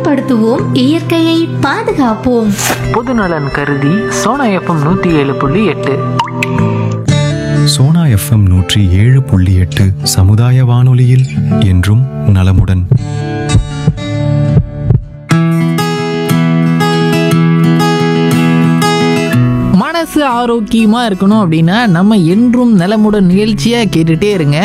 மேம்படுத்துவோம் இயற்கையை பாதுகாப்போம் பொதுநலன் கருதி சோனா எஃப்எம் நூற்றி ஏழு புள்ளி எட்டு சோனா எஃப்எம் நூற்றி ஏழு புள்ளி எட்டு சமுதாய வானொலியில் என்றும் நலமுடன் மனசு ஆரோக்கியமாக இருக்கணும் அப்படின்னா நம்ம என்றும் நலமுடன் நிகழ்ச்சியாக கேட்டுகிட்டே இருங்க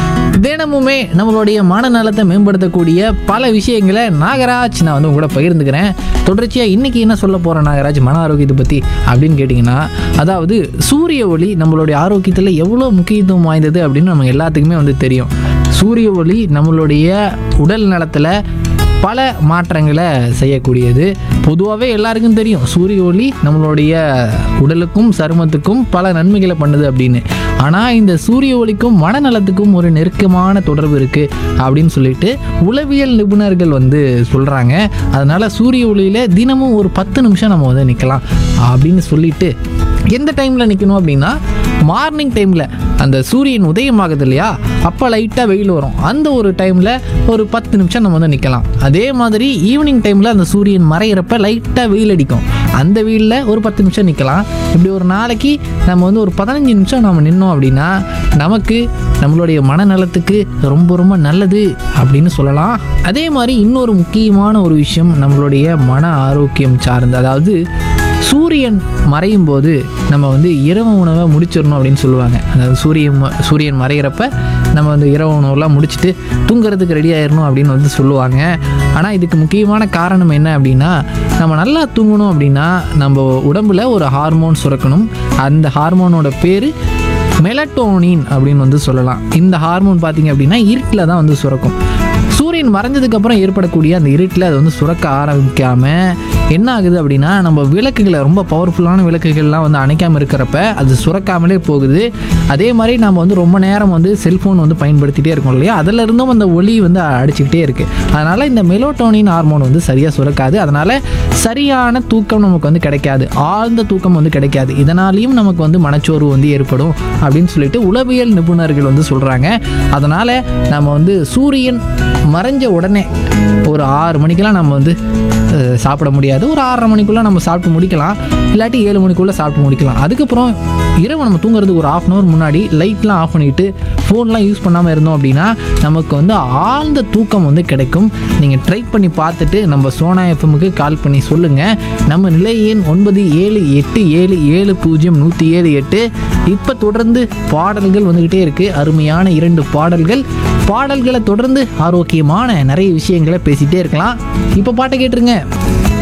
தினமுமே நம்மளுடைய மனநலத்தை மேம்படுத்தக்கூடிய பல விஷயங்களை நாகராஜ் நான் வந்து உங்க கூட பகிர்ந்துக்கிறேன் தொடர்ச்சியாக இன்றைக்கி என்ன சொல்ல போகிறேன் நாகராஜ் மன ஆரோக்கியத்தை பற்றி அப்படின்னு கேட்டிங்கன்னா அதாவது சூரிய ஒளி நம்மளுடைய ஆரோக்கியத்தில் எவ்வளோ முக்கியத்துவம் வாய்ந்தது அப்படின்னு நம்ம எல்லாத்துக்குமே வந்து தெரியும் சூரிய ஒளி நம்மளுடைய உடல் நலத்தில் பல மாற்றங்களை செய்யக்கூடியது பொதுவாகவே எல்லாருக்கும் தெரியும் சூரிய ஒளி நம்மளுடைய உடலுக்கும் சருமத்துக்கும் பல நன்மைகளை பண்ணுது அப்படின்னு ஆனால் இந்த சூரிய ஒளிக்கும் மனநலத்துக்கும் ஒரு நெருக்கமான தொடர்பு இருக்குது அப்படின்னு சொல்லிட்டு உளவியல் நிபுணர்கள் வந்து சொல்கிறாங்க அதனால் சூரிய ஒளியில் தினமும் ஒரு பத்து நிமிஷம் நம்ம வந்து நிற்கலாம் அப்படின்னு சொல்லிட்டு எந்த டைமில் நிற்கணும் அப்படின்னா மார்னிங் டைமில் அந்த சூரியன் உதயமாகுது இல்லையா அப்போ லைட்டாக வெயில் வரும் அந்த ஒரு டைமில் ஒரு பத்து நிமிஷம் நம்ம வந்து நிற்கலாம் அதே மாதிரி ஈவினிங் டைமில் அந்த சூரியன் மறையிறப்ப லைட்டாக வெயில் அடிக்கும் அந்த வெயிலில் ஒரு பத்து நிமிஷம் நிற்கலாம் இப்படி ஒரு நாளைக்கு நம்ம வந்து ஒரு பதினஞ்சு நிமிஷம் நம்ம நின்னோம் அப்படின்னா நமக்கு நம்மளுடைய மனநலத்துக்கு ரொம்ப ரொம்ப நல்லது அப்படின்னு சொல்லலாம் அதே மாதிரி இன்னொரு முக்கியமான ஒரு விஷயம் நம்மளுடைய மன ஆரோக்கியம் சார்ந்து அதாவது சூரியன் மறையும் போது நம்ம வந்து இரவு உணவை முடிச்சிடணும் அப்படின்னு சொல்லுவாங்க அதாவது சூரியன் ம- சூரியன் மறையிறப்ப நம்ம வந்து இரவு உணவுலாம் முடிச்சுட்டு தூங்குறதுக்கு ரெடி ஆயிடணும் அப்படின்னு வந்து சொல்லுவாங்க ஆனால் இதுக்கு முக்கியமான காரணம் என்ன அப்படின்னா நம்ம நல்லா தூங்கணும் அப்படின்னா நம்ம உடம்புல ஒரு ஹார்மோன் சுரக்கணும் அந்த ஹார்மோனோட பேர் மெலட்டோனின் அப்படின்னு வந்து சொல்லலாம் இந்த ஹார்மோன் பார்த்தீங்க அப்படின்னா இருட்டில் தான் வந்து சுரக்கும் சூரியன் மறைஞ்சதுக்கு அப்புறம் ஏற்படக்கூடிய அந்த இருட்டில் அது வந்து சுரக்க ஆரம்பிக்காம என்ன ஆகுது அப்படின்னா நம்ம விளக்குகளை ரொம்ப பவர்ஃபுல்லான விளக்குகள்லாம் வந்து அணைக்காமல் இருக்கிறப்ப அது சுரக்காமலே போகுது அதே மாதிரி நம்ம வந்து ரொம்ப நேரம் வந்து செல்ஃபோன் வந்து பயன்படுத்திட்டே இருக்கோம் இல்லையா அதில் இருந்தும் அந்த ஒளி வந்து அடிச்சுக்கிட்டே இருக்குது அதனால் இந்த மெலோட்டோனின் ஹார்மோன் வந்து சரியாக சுரக்காது அதனால் சரியான தூக்கம் நமக்கு வந்து கிடைக்காது ஆழ்ந்த தூக்கம் வந்து கிடைக்காது இதனாலையும் நமக்கு வந்து மனச்சோர்வு வந்து ஏற்படும் அப்படின்னு சொல்லிட்டு உளவியல் நிபுணர்கள் வந்து சொல்கிறாங்க அதனால் நம்ம வந்து சூரியன் மறைஞ்ச உடனே ஒரு ஆறு மணிக்கெல்லாம் நம்ம வந்து அஹ், சாப்பிட முடியாது ஒரு ஆறரை மணிக்குள்ளே நம்ம சாப்பிட்டு முடிக்கலாம் இல்லாட்டி ஏழு மணிக்குள்ளே சாப்பிட்டு முடிக்கலாம் அதுக்கப்புறம் இரவு நம்ம தூங்குறதுக்கு ஒரு ஆஃப் அன் ஹவர் முன்னாடி லைட்லாம் ஆஃப் பண்ணிவிட்டு ஃபோன்லாம் யூஸ் பண்ணாமல் இருந்தோம் அப்படின்னா நமக்கு வந்து ஆழ்ந்த தூக்கம் வந்து கிடைக்கும் நீங்கள் ட்ரை பண்ணி பார்த்துட்டு நம்ம சோனா எஃப்எம்முக்கு கால் பண்ணி சொல்லுங்கள் நம்ம நிலை எண் ஒன்பது ஏழு எட்டு ஏழு ஏழு பூஜ்ஜியம் நூற்றி ஏழு எட்டு இப்போ தொடர்ந்து பாடல்கள் வந்துக்கிட்டே இருக்குது அருமையான இரண்டு பாடல்கள் பாடல்களை தொடர்ந்து ஆரோக்கியமான நிறைய விஷயங்களை பேசிகிட்டே இருக்கலாம் இப்போ பாட்டை கேட்டுருங்க